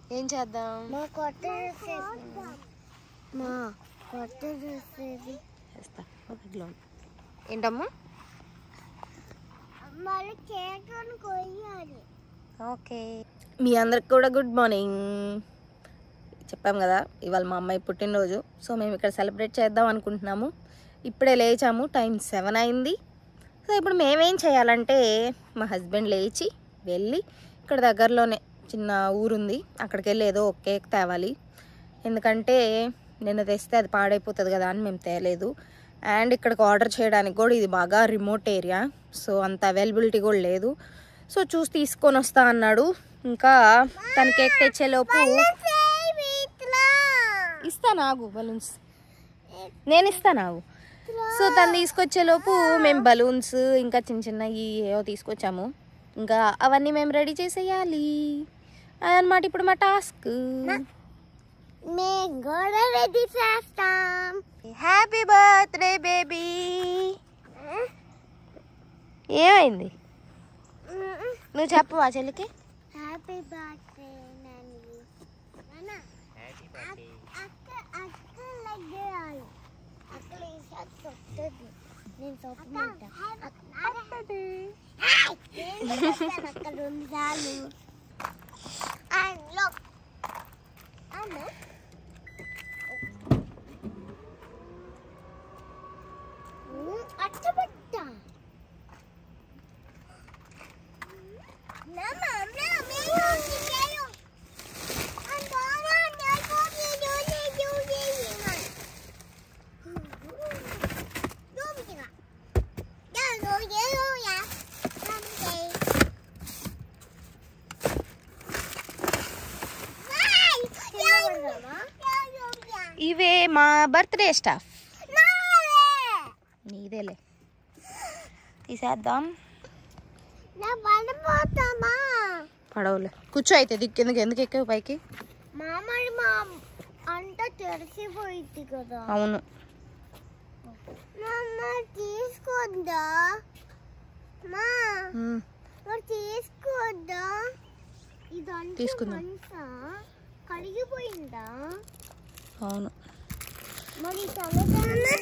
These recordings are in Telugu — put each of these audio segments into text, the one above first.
ఏం చేద్దాం మా కొత్త డ్రెస్ వేసుకుందాం. మా కొత్త డ్రెస్ వేసి చేస్తా బ్యాగ్లో ఏంటమ్మా మళ్ళీ కేక్ అని కొయ్యాలి ఓకే మీ అందరికి కూడా గుడ్ మార్నింగ్ చెప్పాం కదా ఇవాళ మా అమ్మాయి పుట్టినరోజు సో మేము ఇక్కడ సెలబ్రేట్ చేద్దాం అనుకుంటున్నాము ఇప్పుడే లేచాము టైం సెవెన్ అయింది సో ఇప్పుడు మేమేం చేయాలంటే మా హస్బెండ్ లేచి వెళ్ళి ఇక్కడ దగ్గరలోనే చిన్న ఊరుంది అక్కడికి వెళ్ళి ఏదో ఒక కేక్ తేవాలి ఎందుకంటే నిన్న తెస్తే అది పాడైపోతుంది కదా అని మేము తేలేదు అండ్ ఇక్కడికి ఆర్డర్ చేయడానికి కూడా ఇది బాగా రిమోట్ ఏరియా సో అంత అవైలబిలిటీ కూడా లేదు సో చూసి తీసుకొని వస్తా అన్నాడు ఇంకా తన కేక్ తెచ్చేలోపు ఇస్తా నాగు బలూన్స్ నేను ఇస్తా నాగు సో తను తీసుకొచ్చేలోపు మేము బలూన్స్ ఇంకా చిన్న చిన్నవి ఏవో తీసుకొచ్చాము ఇంకా అవన్నీ మేము రెడీ చేసేయాలి అదనమాట ఇప్పుడు మా టాస్క్ మేము కూడా రెడీ చేస్తాం హ్యాపీ బర్త్డే బేబీ ఏమైంది నువ్వు చెప్పు మా చెల్లికి హ్యాపీ బర్త్డే నాని నాన్న అక్క అక్క లగ్గేయాలి అక్క లేచాక తొక్కుతుంది నేను తొక్కుమంటా అక్క రెండు సార్లు అందులో అన్న అట్టబట్ట Mama, mama, mama, mama. ఇవే మా బర్త్డే స్టాఫ్ నీదేలే తీసేద్దాం నా పడిపోతామా పడవలే కూర్చో అయితే దిక్కు ఎందుకు ఎందుకు ఎక్కావు పైకి మామడి మా అంట తెరిసిపోయింది కదా అవును మమ్మ తీసుకుందా మా ఉమ్, మరి తీసుకోవద్దా ఇదంతా తీసుకుందాం. మంచా కడిగిపోయిందా అవును మరి తలదాన్ని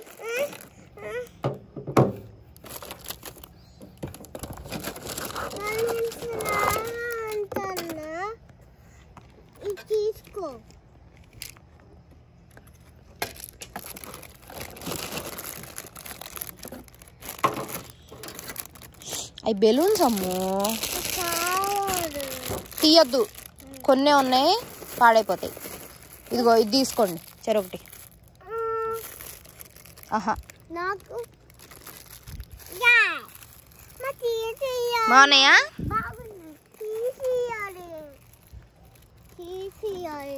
అంటన్నా ఇది తీసుకో అవి బెలూన్స్ అమ్ము కావాలి తీయద్దు కొన్నే ఉన్నాయి పాడైపోతాయి ఇదిగో ఇది తీసుకోండి చెరొకటి ఆహా నాకు యా మా తీసేయాలి బాగున్నాయా బాగుంది తీసేయాలి తీసేయాలి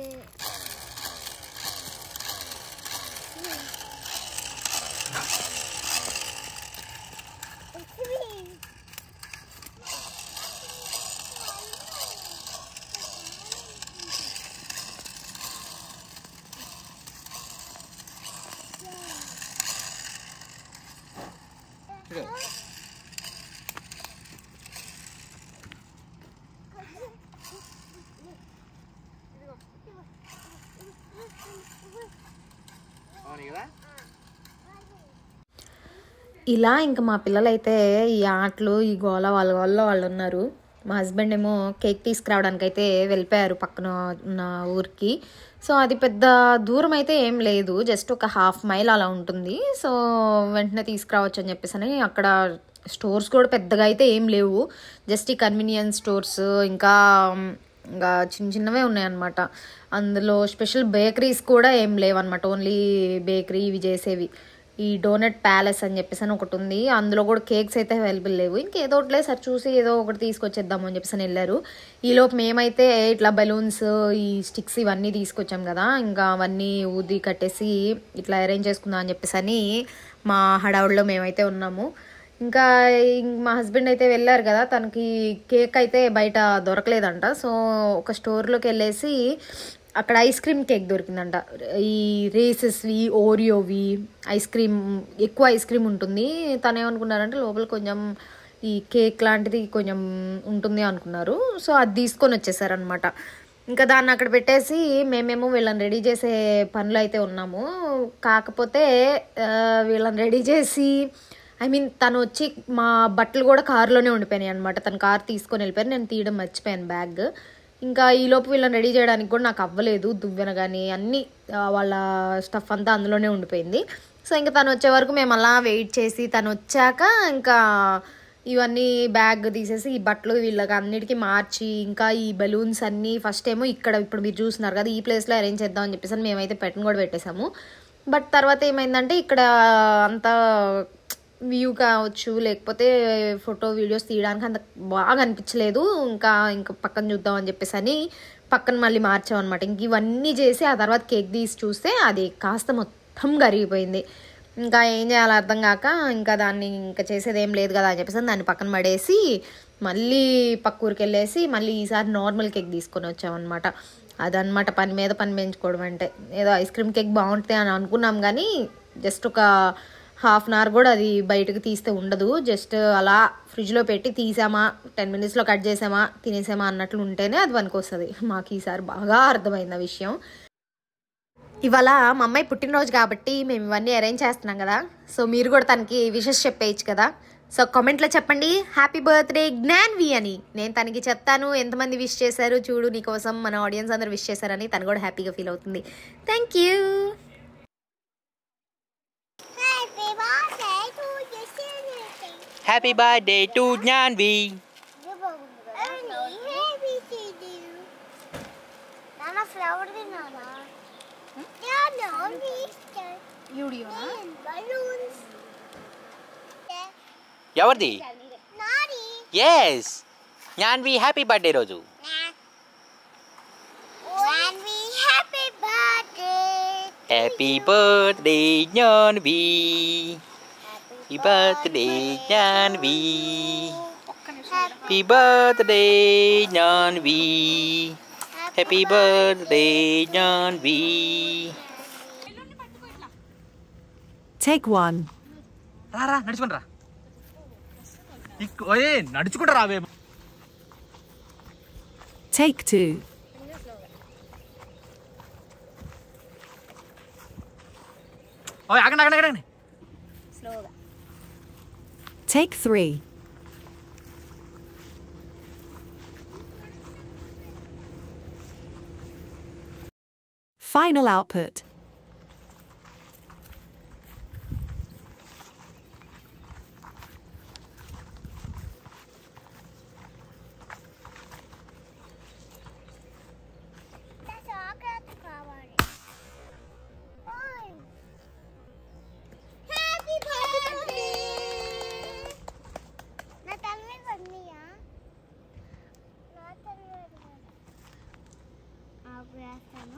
ఇలా ఇంకా మా పిల్లలైతే ఈ ఆటలు ఈ గోల వాళ్ళ వల్ల వాళ్ళు ఉన్నారు మా హస్బెండ్ ఏమో కేక్ తీసుకురావడానికి అయితే వెళ్ళిపోయారు పక్కన ఉన్న ఊరికి సో అది పెద్ద దూరం అయితే ఏం లేదు జస్ట్ ఒక హాఫ్ మైల్ అలా ఉంటుంది సో వెంటనే తీసుకురావచ్చు అని చెప్పేసి అని అక్కడ స్టోర్స్ కూడా పెద్దగా అయితే ఏం లేవు జస్ట్ ఈ కన్వీనియన్స్ స్టోర్స్ ఇంకా ఇంకా చిన్న చిన్నవే ఉన్నాయన్నమాట అందులో స్పెషల్ బేకరీస్ కూడా ఏం లేవన్నమాట ఓన్లీ బేకరీ ఇవి చేసేవి ఈ డోనట్ ప్యాలెస్ అని చెప్పేసి అని ఒకటి ఉంది అందులో కూడా కేక్స్ అయితే అవైలబుల్ లేవు ఇంకేదో ఒకటిలే సార్ చూసి ఏదో ఒకటి తీసుకొచ్చేద్దాము అని చెప్పేసి అని వెళ్ళారు ఈలోపు మేమైతే ఇట్లా బలూన్స్ ఈ స్టిక్స్ ఇవన్నీ తీసుకొచ్చాం కదా ఇంకా అవన్నీ ఊది కట్టేసి ఇట్లా అరేంజ్ చేసుకుందాం అని చెప్పేసి అని మా హడావుడిలో మేమైతే ఉన్నాము ఇంకా ఇం- మా హస్బెండ్ అయితే వెళ్ళారు కదా తనకి కేక్ అయితే బయట దొరకలేదంట సో ఒక స్టోర్లోకి వెళ్ళేసి అక్కడ ఐస్ క్రీమ్ కేక్ దొరికిందంట ఈ రేసెస్వి ఓరియోవి ఐస్ క్రీమ్ ఎక్కువ ఐస్ క్రీమ్ ఉంటుంది తను ఏమనుకున్నారంటే లోపల కొంచెం ఈ కేక్ లాంటిది కొంచెం ఉంటుంది అనుకున్నారు సో అది తీసుకొని వచ్చేసారనమాట ఇంకా దాన్ని అక్కడ పెట్టేసి మేమేమో వీళ్ళని రెడీ చేసే పనులు అయితే ఉన్నాము కాకపోతే ఆ, వీళ్ళని రెడీ చేసి ఐ మీన్ తను వచ్చి మా బట్టలు కూడా కారులోనే ఉండిపోయినాయి అనమాట తను కార్ తీసుకొని వెళ్ళిపోయారు నేను తీయడం మర్చిపోయాను బ్యాగ్ ఇంకా ఈ లోపు వీళ్ళని రెడీ చేయడానికి కూడా నాకు అవ్వలేదు దువ్వెన కానీ అన్ని ఆ, వాళ్ళ స్టఫ్ అంతా అందులోనే ఉండిపోయింది సో ఇంకా తను వచ్చే వరకు మేము అలా వెయిట్ చేసి తను వచ్చాక ఇంకా ఇవన్నీ బ్యాగ్ తీసేసి ఈ బట్టలు వీళ్ళకి అన్నిటికీ మార్చి ఇంకా ఈ బలూన్స్ అన్నీ ఫస్ట్ ఏమో ఇక్కడ ఇప్పుడు మీరు చూస్తున్నారు కదా ఈ ప్లేస్లో అరేంజ్ చేద్దాం అని చెప్పేసి అని మేమైతే పెట్టను కూడా పెట్టేశాము బట్ తర్వాత ఏమైందంటే ఇక్కడ అంత వ్యూ కావచ్చు లేకపోతే ఫోటో వీడియోస్ తీయడానికి అంత బాగా అనిపించలేదు ఇంకా ఇంకా పక్కన చూద్దాం అని చెప్పేసి అని పక్కన మళ్ళీ మార్చామన్నమాట ఇంక ఇవన్నీ చేసి ఆ తర్వాత కేక్ తీసి చూస్తే అది కాస్త మొత్తం కరిగిపోయింది ఇంకా ఏం చేయాలో అర్థం కాక ఇంకా దాన్ని ఇంకా చేసేది ఏం లేదు కదా అని చెప్పేసి దాన్ని పక్కన పడేసి మళ్ళీ పక్క ఊరికి వెళ్ళేసి మళ్ళీ ఈసారి నార్మల్ కేక్ తీసుకొని వచ్చామన్నమాట అదనమాట పని మీద పని పెంచుకోవడం అంటే ఏదో ఐస్ క్రీమ్ కేక్ బాగుంటుంది అని అనుకున్నాం కానీ జస్ట్ ఒక హాఫ్ అన్ అవర్ కూడా అది బయటకు తీస్తే ఉండదు జస్ట్ అలా ఫ్రిడ్జ్లో పెట్టి తీసామా టెన్ మినిట్స్లో కట్ చేసామా తినేసామా అన్నట్లు ఉంటేనే అది పనికొస్తుంది మాకు ఈసారి బాగా అర్థమైంది ఆ విషయం ఇవాళ మా అమ్మాయి పుట్టినరోజు కాబట్టి మేము ఇవన్నీ అరేంజ్ చేస్తున్నాం కదా సో మీరు కూడా తనకి విషెస్ చెప్పేయచ్చు కదా సో కామెంట్లో చెప్పండి హ్యాపీ బర్త్డే జ్ఞాన్వి అని నేను తనకి చెప్తాను ఎంతమంది విష్ చేశారు చూడు నీకోసం మన ఆడియన్స్ అందరు విష్ చేశారని తను కూడా హ్యాపీగా ఫీల్ అవుతుంది thank you Happy birthday to you, Sinister. Happy birthday to Nyanvi. Ernie, happy to you. నాన్న ఫ్లవర్ తిన్నానా నాన్న ఈస్టర్ బలూన్స్ ఎవరిది నాది ఎస్ జ్ఞాన్వి హ్యాపీ బర్త్డే రోజు And we happy birthday. Happy birthday Gnanvi happy birthday Gnanvi happy birthday Gnanvi happy birthday Gnanvi Take one. రా రా నడుచుకుంటా ఓయే నడుచుకుంటా రావే Take two. ఓయ్ ఆగండి ఆగండి ఆగండి Take three. Final output. Chocolate కావాలి హ్యాపీ బర్త్డే నా తల్లి పడినాయా నా తల్లి ఆపు వేస్తాను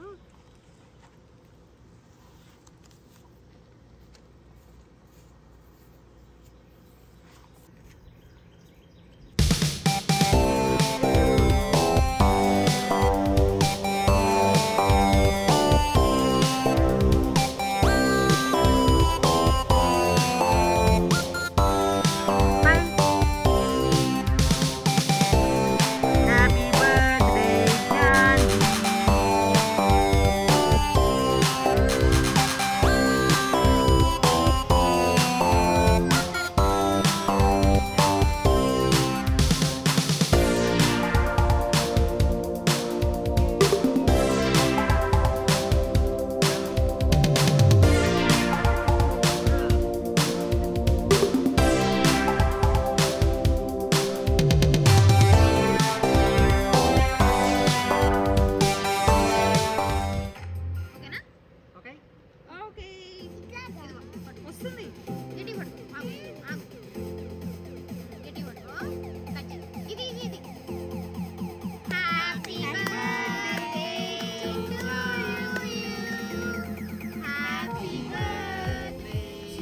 happy birthday Gnanvi happy birthday happy birthday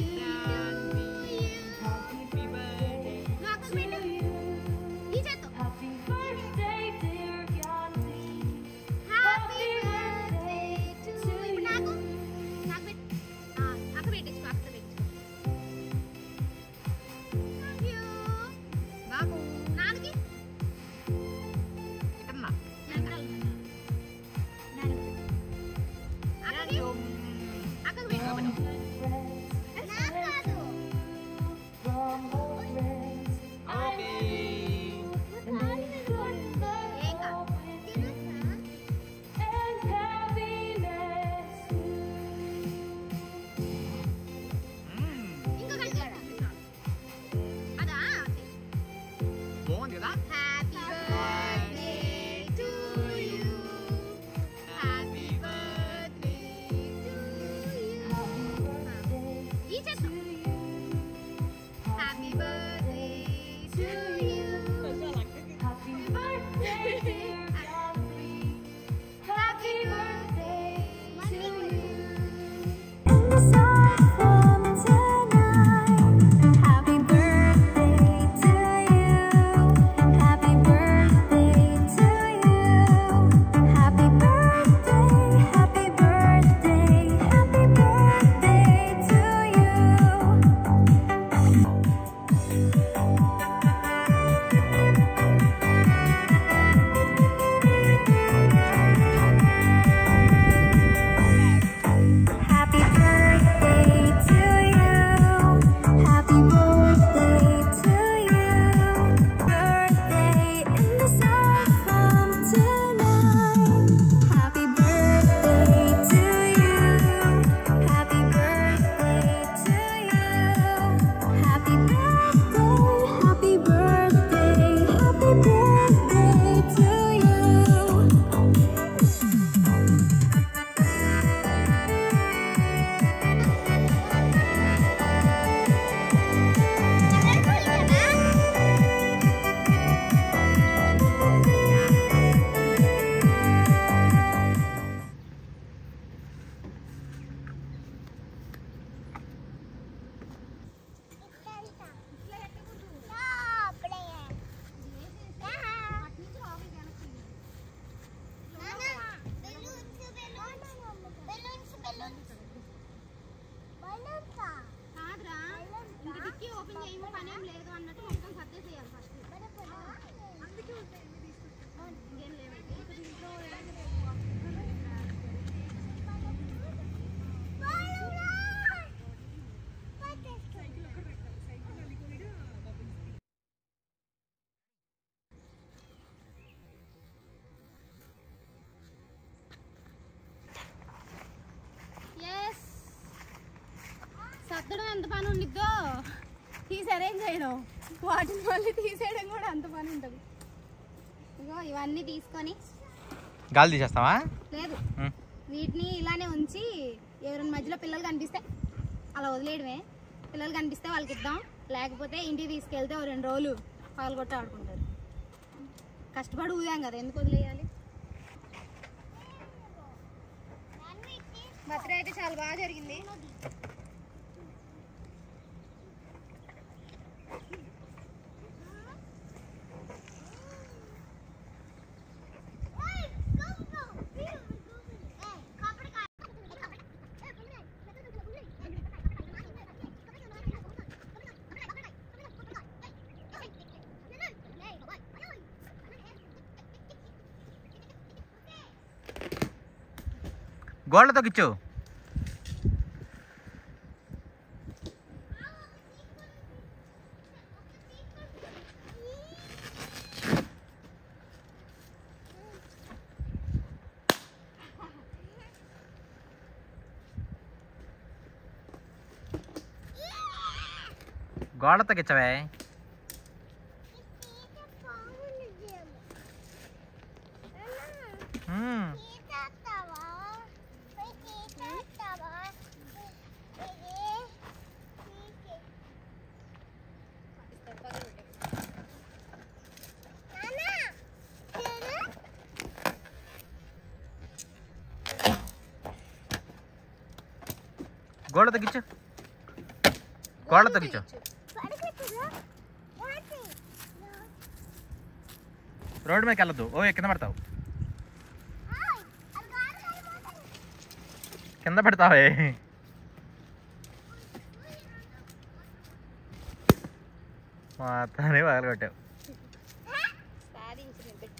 నాకు పెట్టు ఈ చేత్తో హ్యాపీ బర్త్డే టు నాకు నాకు పెట్టు ఆ, అక్క పెట్టించుకో అక్క పెట్టించుకో ఓపెన్ చేయము పని ఏం లేదు అన్నట్టు మొత్తం సర్దేసేయాలి ఫస్ట్ ఇంకేం లేవండి ఎస్ సర్దడం ఎంత పని ఉండిద్దో తీసి అరేంజ్ చేయడం వాటిని మళ్ళీ తీసేయడం కూడా అంత పని ఉంటుంది ఇగో ఇవన్నీ తీసుకొని గాలి తీసేస్తావా లేదు ఉం. వీటిని ఇలానే ఉంచి ఎవరైనా మధ్యలో పిల్లలు కనిపిస్తే అలా వదిలేయడమే పిల్లలు కనిపిస్తే వాళ్ళకి ఇద్దాం లేకపోతే ఇంటికి తీసుకెళ్తే ఓ రెండు రోజులు పాల్గొట్టి ఆడుకుంటారు కష్టపడి ఊదాం కదా ఎందుకు వదిలేయాలి బర్త్డే అయితే చాలా బాగా జరిగింది గోళ్ళతో గిచ్చు గోళ్ళతో గిచ్చవే మ్మ్. గోళ్ళతో గిచ్చు గోళ్ళతో గిచ్చు రోడ్డు మీదకి వెళ్ళదు ఓ కింద పడతావు కింద పడతావే మాత్రమే పగలగొట్టావు సాధించిన బిడ్డ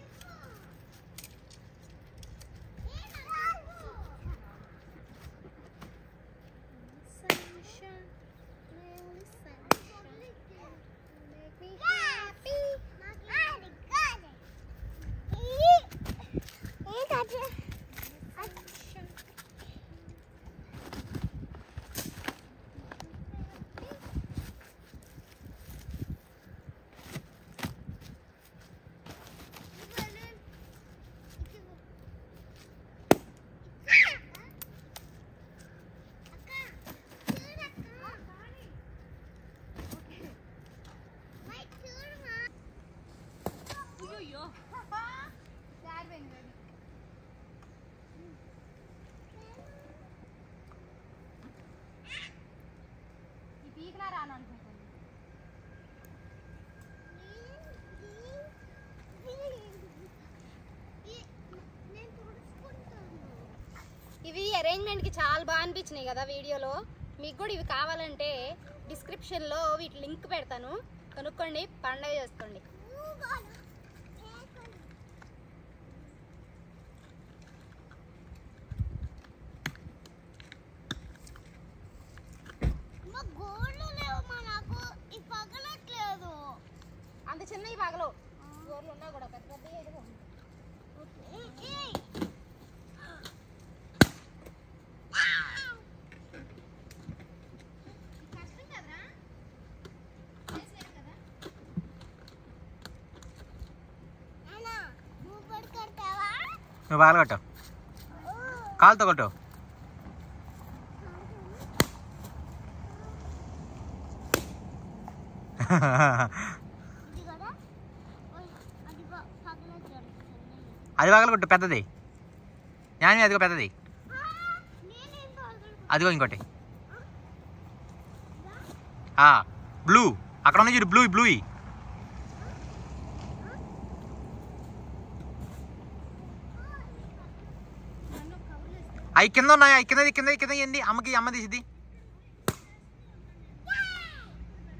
ఈ పీకినా రాను అనుకుంటాను ఇవి అరేంజ్మెంట్కి చాలా బాగా అనిపించినాయి కదా వీడియోలో మీకు కూడా ఇవి కావాలంటే డిస్క్రిప్షన్లో వీటి లింక్ పెడతాను కనుక్కోండి పండగ చేసుకోండి అంత చిన్నవి పగలు గోర్లు ఉన్నా కూడా పెద్ద పెద్ద ఏదో కష్టం కదరా చేసలేరు కదా నువ్వు పగలగొట్టావు కాలుతో కొట్టు అది పగలగొట్టు పెద్దది జ్ఞాని అదిగో పెద్దది అదిగో ఇంకోటి బ్లూ అక్కడ ఉంది చూడు బ్లూ బ్లూ అవి కింద ఉన్నాయి అవి కింద కింద కింద ఏంది అమ్మకి అమ్మ తీసిద్ది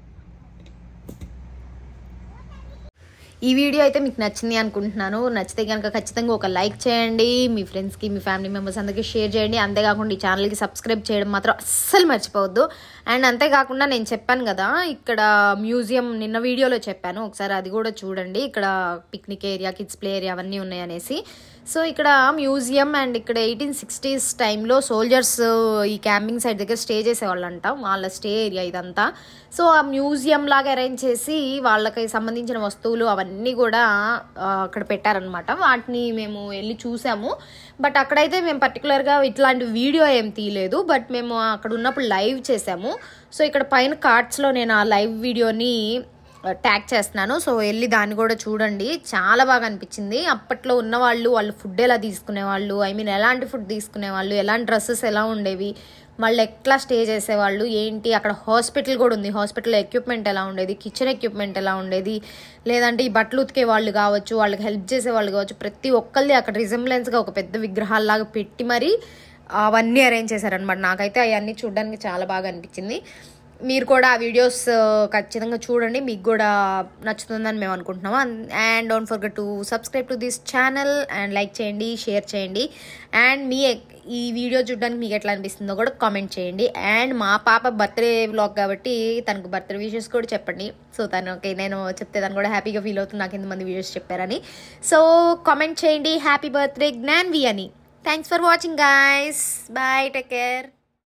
ఈ వీడియో అయితే మీకు నచ్చింది అనుకుంటున్నాను నచ్చితే కనుక ఖచ్చితంగా ఒక లైక్ చేయండి మీ ఫ్రెండ్స్కి మీ ఫ్యామిలీ మెంబర్స్ అందరికీ షేర్ చేయండి అంతేకాకుండా ఈ ఛానల్కి సబ్స్క్రైబ్ చేయడం మాత్రం అస్సలు మర్చిపోవద్దు అండ్ అంతేకాకుండా నేను చెప్పాను కదా ఇక్కడ మ్యూజియం నిన్న వీడియోలో చెప్పాను ఒకసారి అది కూడా చూడండి ఇక్కడ picnic area kids play area అవన్నీ ఉన్నాయి అనేసి సో ఇక్కడ మ్యూజియం అండ్ ఇక్కడ ఎయిటీన్ సిక్స్టీస్ టైంలో సోల్జర్స్ ఈ క్యాంపింగ్ సైట్ దగ్గర స్టే చేసేవాళ్ళంట వాళ్ళ స్టే ఏరియా ఇదంతా సో ఆ మ్యూజియం లాగా అరేంజ్ చేసి వాళ్ళకి సంబంధించిన వస్తువులు అవన్నీ కూడా ఆ, అక్కడ పెట్టారనమాట వాటిని మేము వెళ్ళి చూసాము బట్ అక్కడైతే మేము పర్టికులర్గా ఇట్లాంటి వీడియో ఏం తీయలేదు బట్ మేము అక్కడ ఉన్నప్పుడు లైవ్ చేసాము సో ఇక్కడ పైన కార్డ్స్లో నేను ఆ లైవ్ వీడియోని ట్యాగ్ చేస్తున్నాను సో వెళ్ళి దాన్ని కూడా చూడండి చాలా బాగా అనిపించింది అప్పట్లో ఉన్న వాళ్ళు వాళ్ళు ఫుడ్ ఎలా తీసుకునేవాళ్ళు ఐ మీన్ ఎలాంటి ఫుడ్ తీసుకునేవాళ్ళు ఎలాంటి డ్రెస్సెస్ ఎలా ఉండేవి వాళ్ళు ఎట్లా స్టే చేసేవాళ్ళు ఏంటి అక్కడ హాస్పిటల్ కూడా ఉంది హాస్పిటల్ ఎక్విప్మెంట్ ఎలా ఉండేది కిచెన్ ఎక్విప్మెంట్ ఎలా ఉండేది లేదంటే ఈ బట్టలు ఉతికే వాళ్ళు కావచ్చు వాళ్ళకి హెల్ప్ చేసే వాళ్ళు కావచ్చు ప్రతి ఒక్కరిది అక్కడ రిజంబ్లెన్స్గా ఒక పెద్ద విగ్రహాల్లాగా పెట్టి మరీ అవన్నీ అరేంజ్ చేశారనమాట నాకైతే అవన్నీ చూడడానికి చాలా బాగా అనిపించింది మీరు కూడా ఆ వీడియోస్ ఖచ్చితంగా చూడండి మీకు కూడా నచ్చుతుందని మేము అనుకుంటున్నాము and don't forget to subscribe to this channel and like చేయండి షేర్ చేయండి అండ్ మీ ఈ వీడియో చూడడానికి మీకు ఎట్లా అనిపిస్తుందో కూడా కామెంట్ చేయండి అండ్ మా పాప బర్త్డే బ్లాగ్ కాబట్టి తనకు బర్త్డే విషెస్ కూడా చెప్పండి సో తనకి నేను చెప్తే తను కూడా హ్యాపీగా ఫీల్ అవుతుంది నాకు ఎంతమంది వీడియోస్ చెప్పారని సో కామెంట్ చేయండి హ్యాపీ బర్త్డే జ్ఞాన్వి అని thanks for watching guys bye take care